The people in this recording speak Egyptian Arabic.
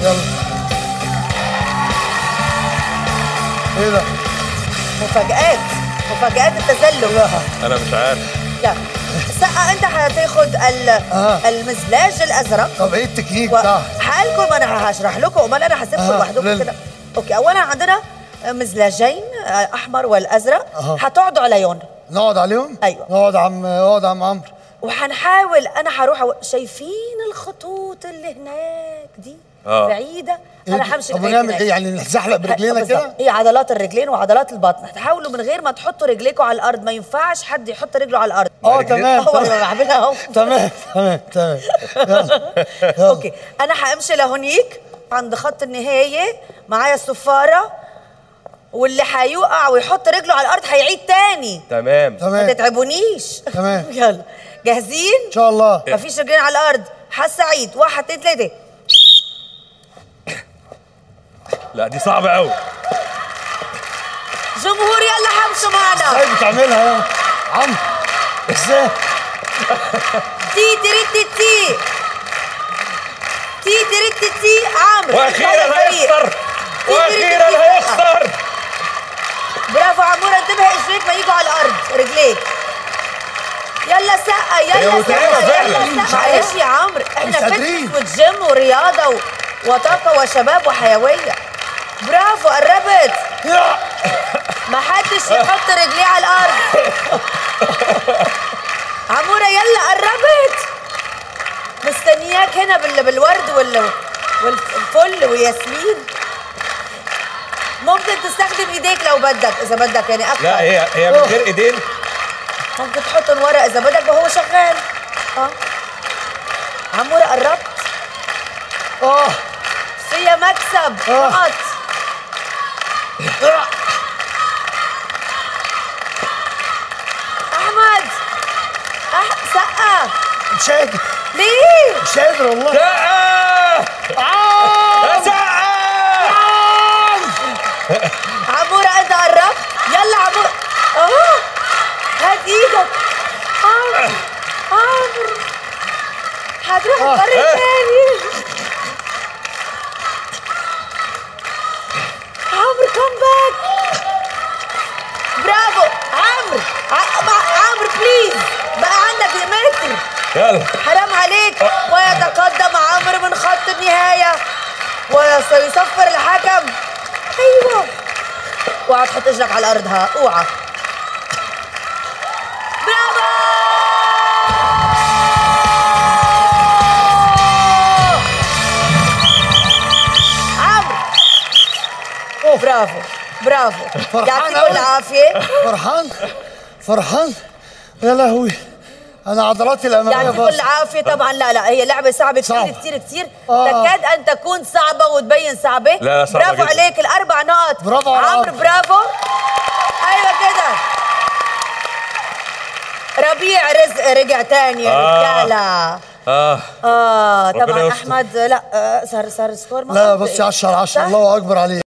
يلا ايه ده؟ مفاجآت مفاجآت التزلج لا انا مش عارف يلا سقا انت هتاخد ال... آه. المزلاج الازرق طب ايه التكنيك و- بتاعها؟ حالكم ما انا هشرح لكم امال انا هسيبكم آه، لوحدكم لل- كده اوكي اولا عندنا مزلاجين آه، احمر والازرق أها. هتقعدوا عليهم نقعد عليهم؟ أيوة. نقعد عم نقعد عم عمرو وهنحاول انا هروح أو... شايفين الخطوط اللي هناك دي آه. بعيده إيه انا دي؟ همشي طب لغاية ونعمل هناك. ايه يعني نتزحلق برجلينا بالظبط. كده؟ هي عضلات الرجلين وعضلات البطن هتحاولوا من غير ما تحطوا رجليكم على الارض ما ينفعش حد يحط رجله على الارض اه رجلين؟ تمام هو اللي تمام بعملها اهو تمام تمام تمام يلا يلا. اوكي انا همشي لهونيك عند خط النهايه معايا الصفاره واللي هيقع ويحط رجله على الارض هيعيد تاني تمام ما تمام تتعبونيش تمام. يلا جاهزين ان شاء الله مفيش رجلين على الارض حاسه عيد واحد اتنين تلاته لا دي صعبه قوي جمهور يلا حمشوا معنا ازاي بتعملها يا عمرو ازاي؟ تي تري تي تي تي تري تي تي عامر واخيرا هذا فريق. هيخسر تي واخيرا تري تي تي. هيخسر برافو عمورة انتبه اجريك ما يجوا على الارض رجليك يلا سقا هي يلا متعبة سقا فعلا. يلا مش سقا عارف. ايش يا عمرو احنا مش قادرين. فتنس وجيم ورياضه و... وطاقه وشباب وحيويه برافو قربت يا ما حدش يحط رجليه على الارض عمورة يلا قربت مستنياك هنا بال... بالورد وال... والفل وياسمين ممكن تستخدم ايديك لو بدك اذا بدك يعني اكتر لا هي هي من غير ايدين ممكن تحطهم ورا اذا بدك وهو شغال اه عمورة قربت اه فيها مكسب آه. نقط احمد أح... سقا مش قادر ليه مش قادر والله لا عم سقا عمورة انت قربت يلا عمورة اه هات ايدك عمرو عمرو هتروح آه. البر الثاني عمرو كم باك برافو عمرو ع- مع- عمرو بليز بقى عندك متر يلا حرام عليك ويتقدم عمرو من خط النهاية وسيصفر الحكم أيوة اوعى تحط اجرك على الأرض ها اوعى برافو عمرو أوه، برافو برافو فرحان يعطيكم أوي. العافية فرحان فرحان يا لهوي انا عضلاتي الاماميه يعطيكم باظت العافية طبعا لا لا هي لعبة صعبة كثير صعبة. كثير كثير آه. تكاد أن تكون صعبة وتبين صعبة لا، لا، صعبة برافو جداً. عليك الأربع نقط برافو على عمرو عمرو. برافو أيوة كده ربيع رزق رجع تاني يا آه. رجالة اه اه ربنا طبعا يستر. احمد لا آه، صار صار سكور ما لا منطقي. بصي 10 على 10 صح؟ الله اكبر عليك